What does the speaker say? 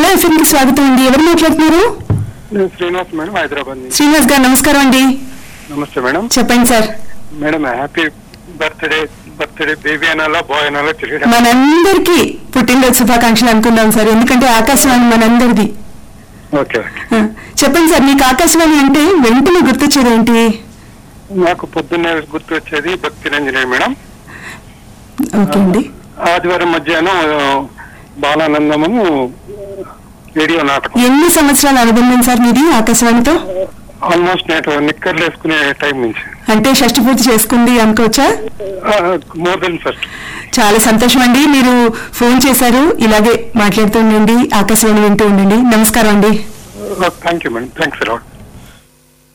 hello FM కి స్వాగతం అండి ఎవరు మాట్లాడుతున్నారు నేను శ్రీనివాస్ మేడం హైదరాబాద్ నుంచి శ్రీనివాస్ గారు నమస్కారం అండి నమస్తే మేడం చెప్పండి sir madam happy birthday birthday baby అనాలా బాయ్ అనాలా తెలియడం మనందరికీ పుట్టినరోజు శుభాకాంక్షలు అనుకుందాం సార్ ఎందుకంటే ఆకాశవాణి మనందరిది ఓకే ఓకే ఆ, చెప్పండి సార్ మీకు ఆకాశవాణి అంటే వెంటనే గుర్తొచ్చేది ఏంటి నాకు పొద్దున్నే గుర్తు వచ్చేది భక్తి రంజనే మేడం ఓకే అండి ఆదివారం మధ్యాహ్నం ఆ, బాలానందము రేడియో నాటకం ఎన్ని సంవత్సరాల అనుబంధం సార్ మీది ఆకాశవాణితో ఆల్మోస్ట్ నేను నిక్కర్లు వేసుకునే టైం నుంచి అంటే షష్టి పూర్తి చేసుకుంది అనుకోవచ్చా మోర్ దెన్ ఫస్ట్ చాలా సంతోషం అండి మీరు ఫోన్ చేశారు ఇలాగే మాట్లాడుతూ ఉండండి ఆకాశవాణి వింటూ ఉండండి నమస్కారం అండి thank you madam thanks allot